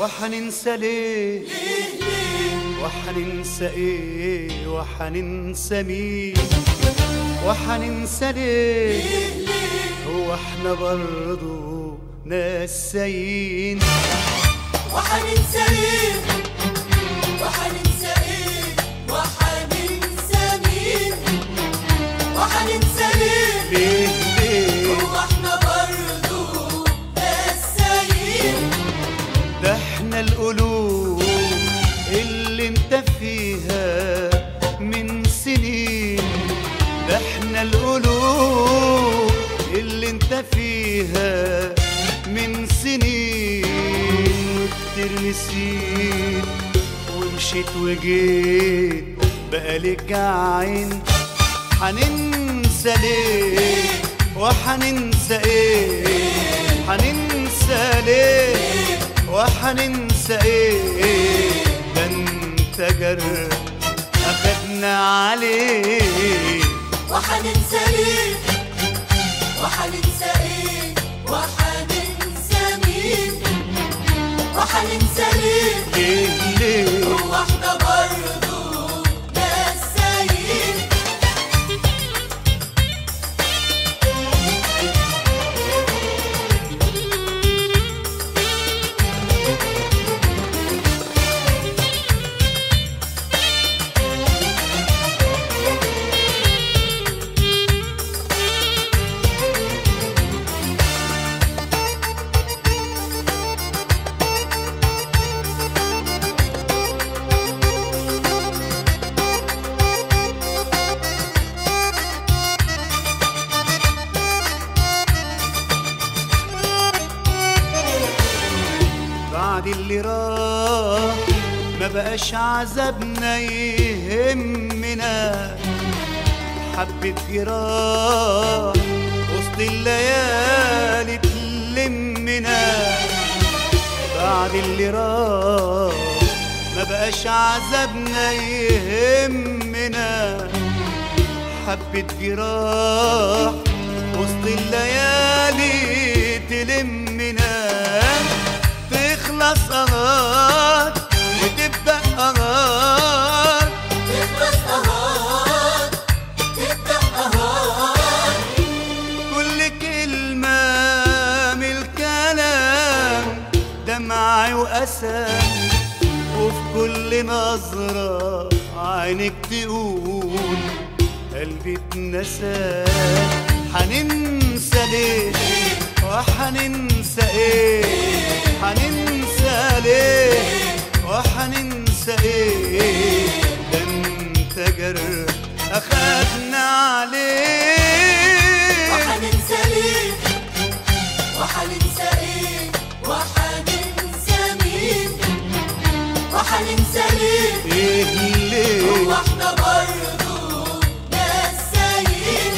وحننسى ليه وحننسى ايه وحننسى مين وحننسى ليه هو احنا برضو ناسيين وحننسى ايه وحننسى ايه وحننسى مين وحننسى ليه ليه ليه هو احنا برضو ناسيين ده احنا القلوب اللي انت فيها من سنين ده احنا القلوب اللي انت فيها من سنين وكتير نسيت ومشيت وجيت بقالك عين حننسى ليه وحننسى ايه حننسى ليه وحننسى ايه ده انت جر اخدنا عليه وحننسى ليه وحننسى ايه وحننسى مين وحننسى ليه ليه ليه هو احنا برضو ناسيين بعد اللي راح ما بقاش عذابنا يهمنا حبة جراح وسط الليالي تلمنا بعد اللي راح ما بقاش عذابنا يهمنا حبة جراح وسط الليالي تلمنا تخلص قرار وتبدأ قرار تخلص اهار تبدأ اهار كل كلمة من الكلام دمع وأسى وفي كل نظرة عينك تقول قلبي اتنسى حننسى ليه وحننسى ايه حننسى ليه وحننسى ايه ده انت جرح اخدنا عليه وحننسى ليه وحننسى ايه وحننسى مين وحننسى ليه ايه ليه هو احنا برضو ناسيين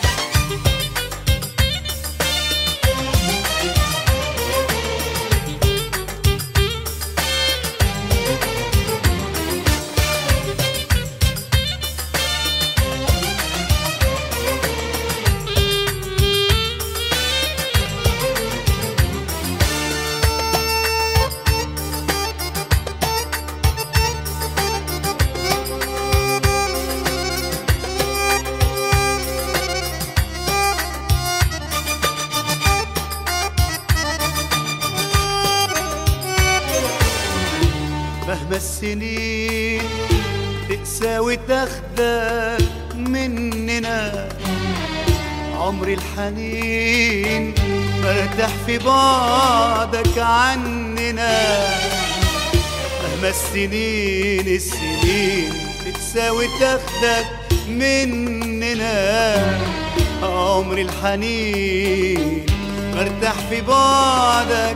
مهما السنين تقسى وتاخدك مننا عمر الحنين مرتاح في بعدك عننا مهما السنين السنين تقسى وتاخدك مننا عمر الحنين مرتاح في بعدك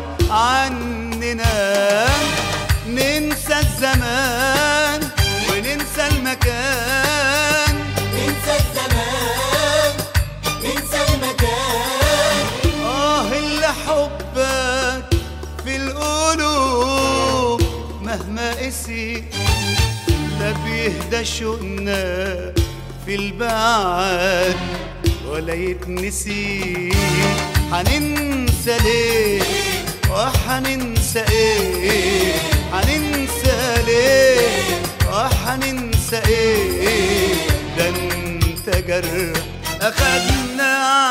عننا ننسى الزمان وننسى المكان ننسى الزمان ننسى المكان آه اللي حبك في القلوب مهما قسي لا بيهدى شوقنا في البعد ولا يتنسي هننسى ليه وحننسى ايه حننسى ليه وحننسى ايه ده انت جرح اخدنا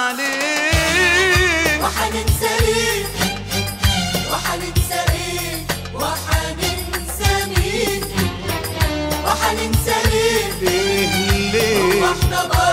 عليه وحننسى ليه وحننسى ايه وحننسى مين وحننسى ليه ليه ليه واحنا